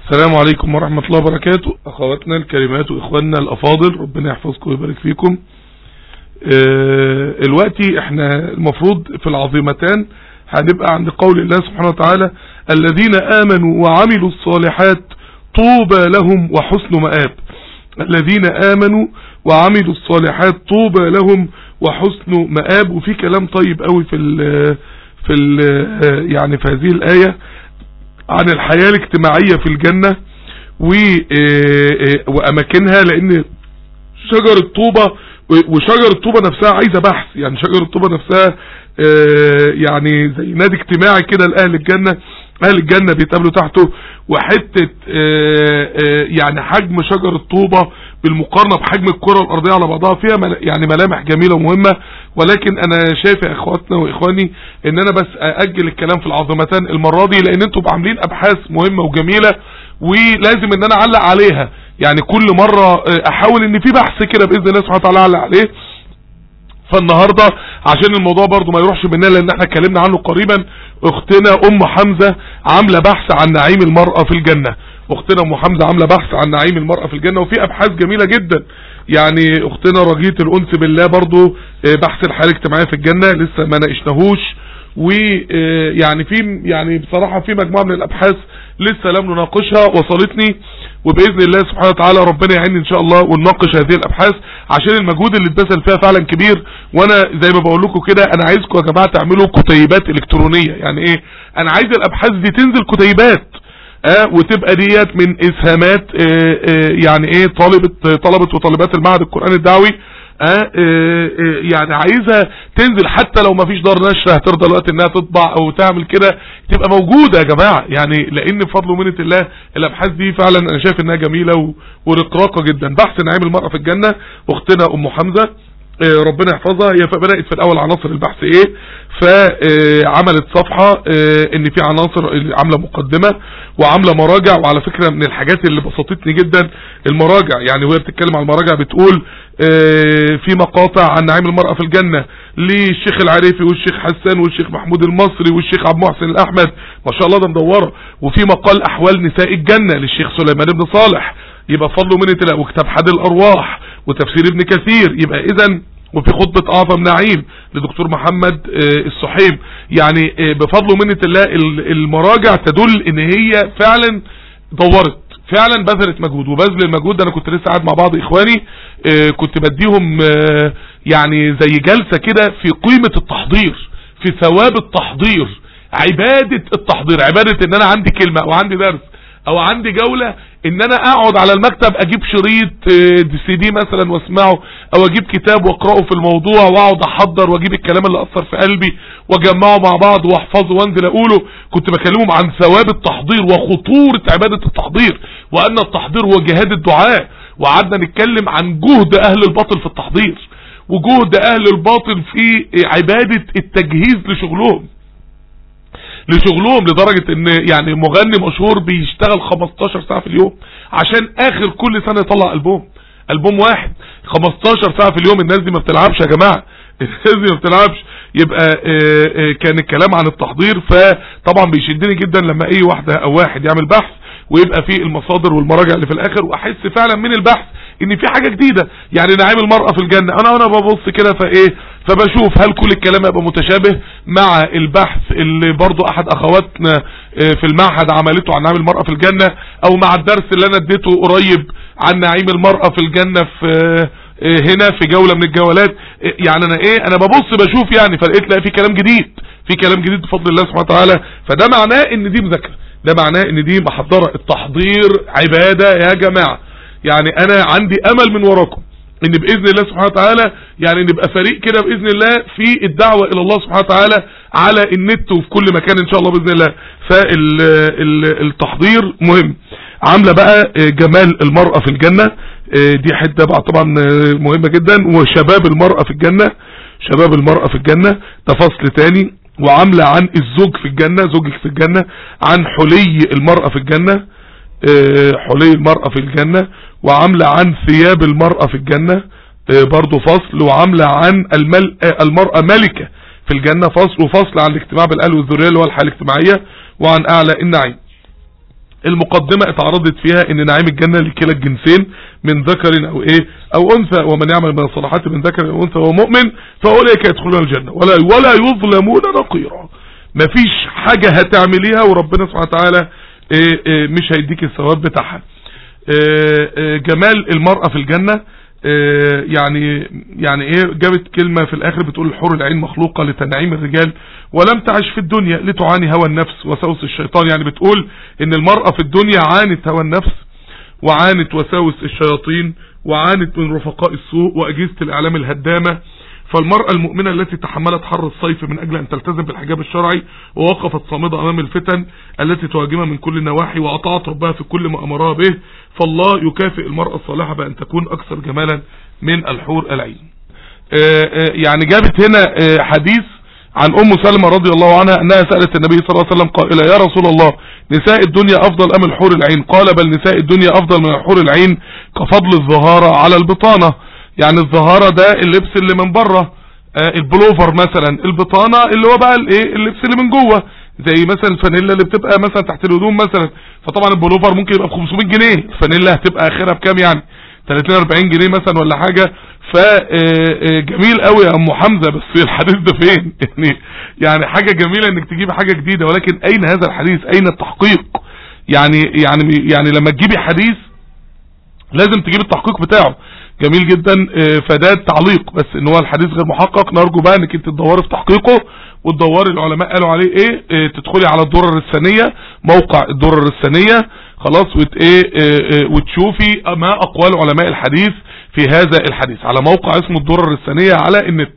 السلام عليكم ورحمة الله وبركاته اخواتنا الكريمات واخواننا الافاضل ربنا يحفظكم ويبارك فيكم اه الوقتي احنا المفروض في العظيمتان هنبقى عند قول الله سبحانه وتعالى الذين امنوا وعملوا الصالحات طوبى لهم وحسن مآب الذين امنوا وعملوا الصالحات طوبى لهم وحسن مآب وفي كلام طيب قوي في ال في ال يعني في هذه الآية عن الحياة الاجتماعية في الجنة وأماكنها لأن شجر الطوبة وشجر الطوبة نفسها عايزة بحث يعني شجر الطوبة نفسها يعني زي نادي اجتماعي كده لأهل الجنة أهل الجنة بيتقابلوا تحته وحتة يعني حجم شجر الطوبة بالمقارنة بحجم الكرة الأرضية على بعضها فيها يعني ملامح جميلة ومهمة ولكن أنا شايف يا إخواتنا وإخواني إن أنا بس أأجل الكلام في العظمتان المرة دي لأن أنتم عاملين أبحاث مهمة وجميلة ولازم إن أنا أعلق عليها يعني كل مرة أحاول إن في بحث كده بإذن الله سبحانه وتعالى أعلق عليه فالنهاردة عشان الموضوع برضو ما يروحش مننا لان احنا اتكلمنا عنه قريبا اختنا ام حمزة عاملة بحث عن نعيم المرأة في الجنة اختنا ام حمزة عاملة بحث عن نعيم المرأة في الجنة وفي ابحاث جميلة جدا يعني اختنا رجية الانس بالله برضو بحث الحالة الاجتماعية في الجنة لسه ما ناقشناهوش ويعني في يعني بصراحة في مجموعة من الابحاث لسه لم نناقشها وصلتني وباذن الله سبحانه وتعالى ربنا يعيني ان شاء الله ونناقش هذه الابحاث عشان المجهود اللي اتبذل فيها فعلا كبير وانا زي ما بقول لكم كده انا عايزكم يا جماعه تعملوا كتيبات الكترونيه يعني ايه انا عايز الابحاث دي تنزل كتيبات اه وتبقى ديت من اسهامات اه اه يعني ايه طالبة طلبة وطالبات المعهد القرآني الدعوي اه اه يعني عايزها تنزل حتى لو ما فيش دار نشر هترضى الوقت انها تطبع او تعمل كده تبقى موجودة يا جماعة يعني لان بفضل ومنة الله الابحاث دي فعلا انا شايف انها جميلة ورقراقة جدا بحث نعيم المرأة في الجنة اختنا ام حمزة اه ربنا يحفظها هي بدأت في الاول عناصر البحث ايه فعملت صفحة اه ان في عناصر عاملة مقدمة وعاملة مراجع وعلى فكرة من الحاجات اللي بسطتني جدا المراجع يعني وهي بتتكلم عن المراجع بتقول اه في مقاطع عن نعيم المرأة في الجنة للشيخ العريفي والشيخ حسان والشيخ محمود المصري والشيخ عبد محسن الاحمد ما شاء الله ده مدورة وفي مقال احوال نساء الجنة للشيخ سليمان بن صالح يبقى فضل من الله وكتاب حد الارواح وتفسير ابن كثير يبقى اذا وفي خطبة اعظم نعيم لدكتور محمد الصحيم يعني بفضل ومنة الله المراجع تدل ان هي فعلا دورت فعلا بذلت مجهود وبذل المجهود ده انا كنت لسه قاعد مع بعض اخواني كنت بديهم يعني زي جلسة كده في قيمة التحضير في ثواب التحضير عبادة التحضير عبادة ان انا عندي كلمة او عندي درس او عندي جولة ان انا اقعد على المكتب اجيب شريط سي دي مثلا واسمعه او اجيب كتاب واقراه في الموضوع واقعد احضر واجيب الكلام اللي اثر في قلبي واجمعه مع بعض واحفظه وانزل اقوله كنت بكلمهم عن ثواب التحضير وخطورة عبادة التحضير وان التحضير هو جهاد الدعاء وقعدنا نتكلم عن جهد اهل الباطل في التحضير وجهد اهل الباطل في عبادة التجهيز لشغلهم لشغلهم لدرجة ان يعني مغني مشهور بيشتغل 15 ساعة في اليوم عشان اخر كل سنة يطلع البوم البوم واحد 15 ساعة في اليوم الناس دي ما بتلعبش يا جماعة الناس دي ما بتلعبش يبقى اه اه كان الكلام عن التحضير فطبعا بيشدني جدا لما اي واحدة او واحد يعمل بحث ويبقى فيه المصادر والمراجع اللي في الاخر واحس فعلا من البحث ان في حاجة جديدة يعني نعيم المرأة في الجنة انا وانا ببص كده فايه فبشوف هل كل الكلام يبقى متشابه مع البحث اللي برضو احد اخواتنا في المعهد عملته عن نعيم المرأة في الجنة او مع الدرس اللي انا اديته قريب عن نعيم المرأة في الجنة في هنا في جولة من الجولات يعني انا ايه انا ببص بشوف يعني فلقيت لا في كلام جديد في كلام جديد بفضل الله سبحانه وتعالى فده معناه ان دي مذاكرة ده معناه ان دي محضرة التحضير عبادة يا جماعة يعني انا عندي امل من وراكم ان باذن الله سبحانه وتعالى يعني نبقى فريق كده باذن الله في الدعوة الى الله سبحانه وتعالى على النت وفي كل مكان ان شاء الله باذن الله فالتحضير مهم عاملة بقى جمال المرأة في الجنة دي حتة بقى طبعا مهمة جدا وشباب المرأة في الجنة شباب المرأة في الجنة ده فصل تاني وعاملة عن الزوج في الجنة زوجك في الجنة عن حلي المرأة في الجنة حلي المرأة في الجنة وعاملة عن ثياب المرأة في الجنة برضو فصل وعاملة عن المل... المرأة ملكة في الجنة فصل وفصل عن الاجتماع بالأهل والذرية اللي هو الحياة الاجتماعية وعن أعلى النعيم المقدمة اتعرضت فيها ان نعيم الجنة لكلا الجنسين من ذكر او ايه او انثى ومن يعمل من الصالحات من ذكر او انثى ومؤمن فاولئك يدخلون الجنة ولا ولا يظلمون نقيرا مفيش حاجة هتعمليها وربنا سبحانه وتعالى إيه إيه مش هيديك الثواب بتاعها إيه جمال المرأة في الجنة يعني يعني ايه جابت كلمة في الاخر بتقول الحور العين مخلوقة لتنعيم الرجال ولم تعش في الدنيا لتعاني هوى النفس وسوس الشيطان يعني بتقول ان المرأة في الدنيا عانت هوى النفس وعانت وساوس الشياطين وعانت من رفقاء السوء واجهزة الاعلام الهدامة فالمرأة المؤمنة التي تحملت حر الصيف من أجل أن تلتزم بالحجاب الشرعي ووقفت صامدة أمام الفتن التي تهاجمها من كل النواحي وأطاعت ربها في كل ما أمرها به فالله يكافئ المرأة الصالحة بأن تكون أكثر جمالا من الحور العين يعني جابت هنا حديث عن أم سلمة رضي الله عنها أنها سألت النبي صلى الله عليه وسلم قائلة يا رسول الله نساء الدنيا أفضل أم الحور العين قال بل نساء الدنيا أفضل من الحور العين كفضل الظهارة على البطانة يعني الظهارة ده اللبس اللي من بره آه البلوفر مثلا البطانة اللي هو بقى الايه اللبس اللي من جوه زي مثلا الفانيلا اللي بتبقى مثلا تحت الهدوم مثلا فطبعا البلوفر ممكن يبقى ب 500 جنيه الفانيلا هتبقى اخرها بكام يعني 30 40 جنيه مثلا ولا حاجة فجميل قوي يا ام حمزة بس الحديث ده فين يعني يعني حاجة جميلة انك تجيبي حاجة جديدة ولكن اين هذا الحديث اين التحقيق يعني يعني يعني لما تجيبي حديث لازم تجيب التحقيق بتاعه جميل جدا فده التعليق بس ان هو الحديث غير محقق نرجو بقى انك انت تدوري في تحقيقه وتدوري العلماء قالوا عليه ايه, إيه تدخلي على الدرر الثانيه موقع الدرر الثانيه خلاص وت ايه, إيه وتشوفي ما اقوال علماء الحديث في هذا الحديث على موقع اسمه الدرر الثانيه على النت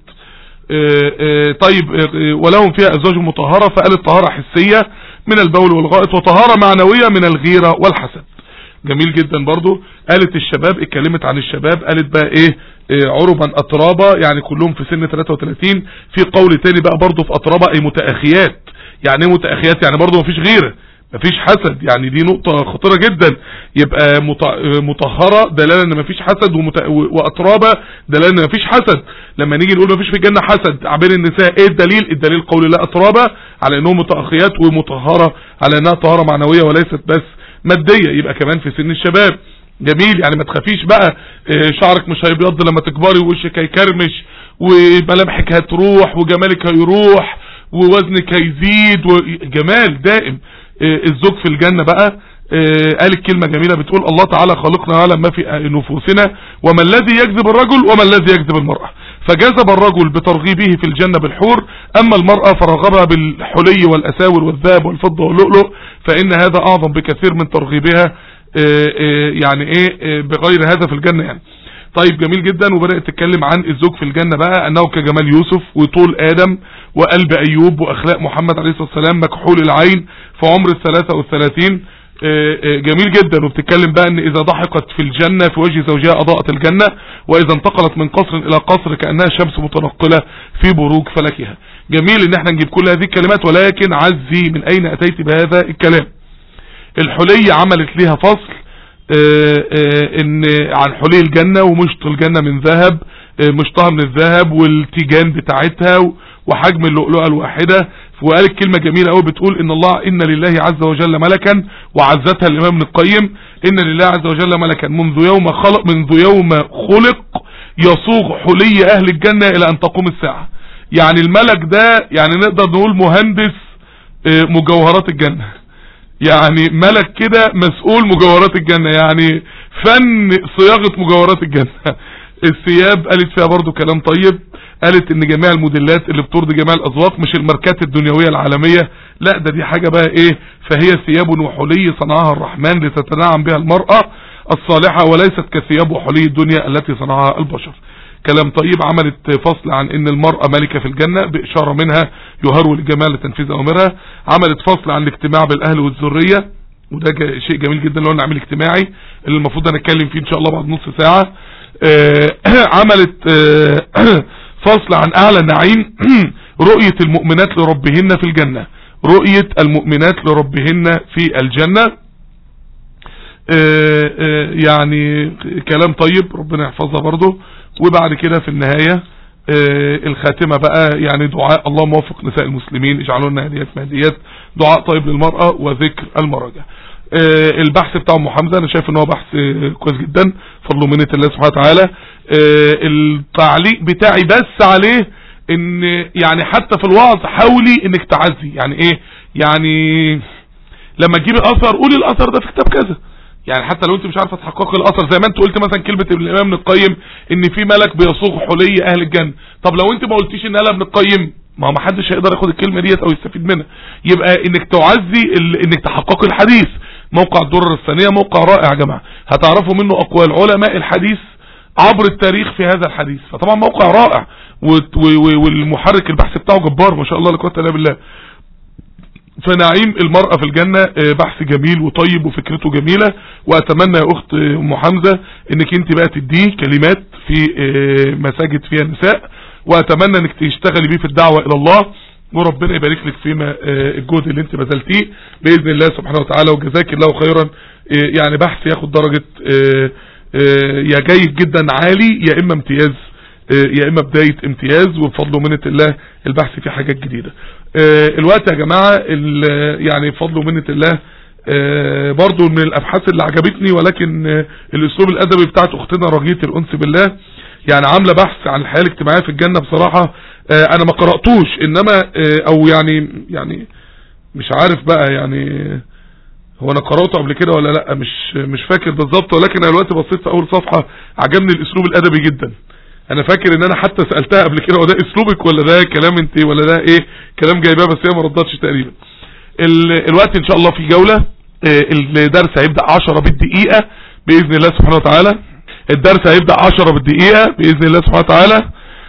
إيه طيب ولهم فيها ازواج مطهره فقالت طهاره حسيه من البول والغائط وطهاره معنويه من الغيره والحسد جميل جدا برضو قالت الشباب اتكلمت عن الشباب قالت بقى ايه, إيه عربا اترابا يعني كلهم في سن 33 في قول تاني بقى برضو في اترابا اي متأخيات يعني ايه متأخيات يعني برضو مفيش غيره مفيش حسد يعني دي نقطة خطيرة جدا يبقى مطهرة دلالة ان مفيش حسد ومت... واترابة دلالة ان مفيش حسد لما نيجي نقول مفيش في الجنة حسد عبين النساء ايه الدليل الدليل قول لا اترابة على انهم متأخيات ومطهرة على انها طهارة معنوية وليست بس مادية يبقى كمان في سن الشباب جميل يعني ما تخافيش بقى شعرك مش هيبيض لما تكبري ووشك هيكرمش وملامحك هتروح وجمالك هيروح ووزنك هيزيد وجمال دائم الزوج في الجنة بقى قالت كلمة جميلة بتقول الله تعالى خلقنا ويعلم ما في نفوسنا وما الذي يجذب الرجل وما الذي يجذب المرأة فجذب الرجل بترغيبه في الجنة بالحور أما المرأة فرغبها بالحلي والأساور والذهب والفضة واللؤلؤ فإن هذا أعظم بكثير من ترغيبها يعني إيه بغير هذا في الجنة يعني طيب جميل جدا وبدأت تتكلم عن الزوج في الجنة بقى أنه كجمال يوسف وطول آدم وقلب أيوب وأخلاق محمد عليه الصلاة والسلام مكحول العين في عمر الثلاثة والثلاثين جميل جدا وبتتكلم بقى ان اذا ضحكت في الجنة في وجه زوجها اضاءت الجنة واذا انتقلت من قصر الى قصر كأنها شمس متنقلة في بروج فلكها جميل ان احنا نجيب كل هذه الكلمات ولكن عزي من اين اتيت بهذا الكلام الحلي عملت ليها فصل ان عن حلي الجنة ومشط الجنة من ذهب مشطها من الذهب والتيجان بتاعتها وحجم اللؤلؤة الواحدة وقالت كلمة جميلة قوي بتقول ان الله ان لله عز وجل ملكا وعزتها الامام ابن القيم ان لله عز وجل ملكا منذ يوم خلق منذ يوم خلق يصوغ حلي اهل الجنة الى ان تقوم الساعة يعني الملك ده يعني نقدر نقول مهندس مجوهرات الجنة يعني ملك كده مسؤول مجوهرات الجنة يعني فن صياغة مجوهرات الجنة الثياب قالت فيها برضو كلام طيب قالت ان جميع الموديلات اللي بترضي جميع الاذواق مش الماركات الدنيوية العالمية لا ده دي حاجة بقى ايه فهي ثياب وحلي صنعها الرحمن لتتنعم بها المرأة الصالحة وليست كثياب وحلي الدنيا التي صنعها البشر كلام طيب عملت فصل عن ان المرأة ملكة في الجنة بإشارة منها يهرول الجمال لتنفيذ أمرها عملت فصل عن الاجتماع بالأهل والذرية وده شيء جميل جدا لو نعمل اجتماعي اللي المفروض هنتكلم فيه ان شاء الله بعد نص ساعة عملت فصل عن اعلى نعيم رؤية المؤمنات لربهن في الجنة رؤية المؤمنات لربهن في الجنة يعني كلام طيب ربنا يحفظها برضه وبعد كده في النهاية الخاتمة بقى يعني دعاء الله موفق نساء المسلمين اجعلوا لنا هديات مهديات دعاء طيب للمرأة وذكر المراجع آه، البحث بتاع ام حمزه انا شايف ان هو بحث آه، كويس جدا فضل ومنه الله سبحانه وتعالى آه، التعليق بتاعي بس عليه ان يعني حتى في الوعظ حاولي انك تعزي يعني ايه يعني لما تجيبي اثر قولي الاثر ده في كتاب كذا يعني حتى لو انت مش عارفه تحققي الاثر زي ما انت قلت مثلا كلمه الامام ابن القيم ان في ملك بيصوغ حلي اهل الجنه طب لو انت ما قلتيش ان قالها ابن القيم ما هو ما حدش هيقدر ياخد الكلمه ديت او يستفيد منها يبقى انك تعزي ال... انك تحققي الحديث موقع الدرر الثانيه موقع رائع يا جماعه هتعرفوا منه اقوال علماء الحديث عبر التاريخ في هذا الحديث فطبعا موقع رائع وت- و- و- والمحرك البحث بتاعه جبار ما شاء الله لا قوه الا بالله فنعيم المرأة في الجنة آه، بحث جميل وطيب وفكرته جميلة واتمنى يا اخت آه، ام حمزة انك انت بقى تديه كلمات في آه، مساجد فيها نساء واتمنى انك تشتغلي بيه في الدعوة الى الله وربنا يبارك لك فيما آه، الجهد اللي انت بذلتيه باذن الله سبحانه وتعالى وجزاك الله خيرا آه، يعني بحث ياخد درجة آه، آه، يا جيد جدا عالي يا اما امتياز آه، يا اما بداية امتياز وبفضل ومنة الله البحث فيه حاجات جديدة آه، الوقت يا جماعة ال- يعني بفضل ومنة الله آه، برضو من الابحاث اللي عجبتني ولكن آه، الاسلوب الادبي بتاعت اختنا رجية الانس بالله يعني عاملة بحث عن الحياة الاجتماعية في الجنة بصراحة آه، انا ما قرأتوش انما آه، او يعني يعني مش عارف بقى يعني هو انا قرأته قبل كده ولا لا مش مش فاكر بالظبط ولكن انا دلوقتي بصيت في اول صفحة عجبني الاسلوب الادبي جدا انا فاكر ان انا حتى سألتها قبل كده هو ده اسلوبك ولا ده كلام انت ولا ده ايه كلام جايباه بس هي ما ردتش تقريبا ال- الوقت ان شاء الله في جولة آه، الدرس هيبدأ 10 بالدقيقة بإذن الله سبحانه وتعالى الدرس هيبدأ 10 بالدقيقة بإذن الله سبحانه وتعالى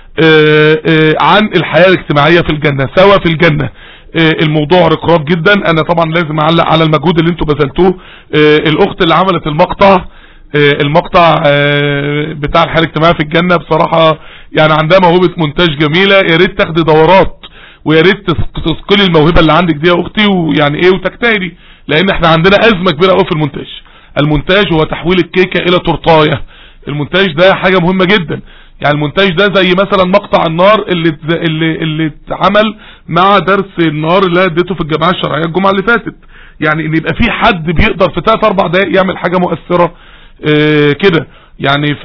آه، آه، عن الحياة الاجتماعية في الجنة سوا في الجنة آه، الموضوع رقراق جدا انا طبعا لازم اعلق على المجهود اللي انتوا بذلتوه آه، الاخت اللي عملت المقطع آه، المقطع آه، بتاع الحياة الاجتماعية في الجنة بصراحة يعني عندها موهبة مونتاج جميلة يا ريت تاخدي دورات ويا ريت تس- تثقلي الموهبة اللي عندك دي يا اختي ويعني ايه وتجتهدي لان احنا عندنا ازمة كبيرة قوي في المونتاج المونتاج هو تحويل الكيكة الى تورتايه المونتاج ده حاجة مهمة جدا يعني المونتاج ده زي مثلا مقطع النار اللي اتز- اللي اللي اتعمل مع درس النار اللي اديته في الجماعة الشرعية الجمعة اللي فاتت يعني ان يبقى في حد بيقدر في 3 4 دقائق يعمل حاجة مؤثرة آه، كده يعني ف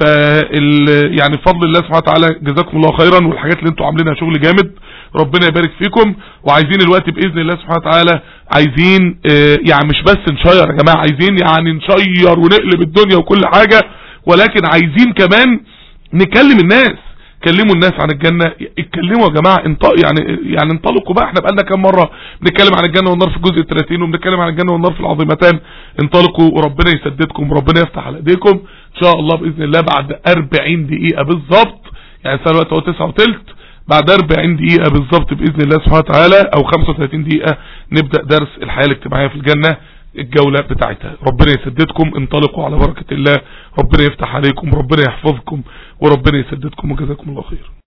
يعني بفضل الله سبحانه وتعالى جزاكم الله خيرا والحاجات اللي انتوا عاملينها شغل جامد ربنا يبارك فيكم وعايزين الوقت باذن الله سبحانه وتعالى عايزين آه، يعني مش بس نشير يا جماعه عايزين يعني نشير ونقلب الدنيا وكل حاجه ولكن عايزين كمان نكلم الناس كلموا الناس عن الجنة اتكلموا يا جماعة انطق يعني يعني انطلقوا بقى احنا بقالنا كام مرة بنتكلم عن الجنة والنار في الجزء ال 30 وبنتكلم عن الجنة والنار في العظيمتان انطلقوا وربنا يسددكم وربنا يفتح على ايديكم ان شاء الله باذن الله بعد 40 دقيقة بالظبط يعني الساعة دلوقتي هو 9 وثلث بعد 40 دقيقة بالظبط باذن الله سبحانه وتعالى او 35 دقيقة نبدأ درس الحياة الاجتماعية في الجنة الجولة بتاعتها ربنا يسددكم انطلقوا على بركة الله ربنا يفتح عليكم ربنا يحفظكم وربنا يسددكم وجزاكم الله خير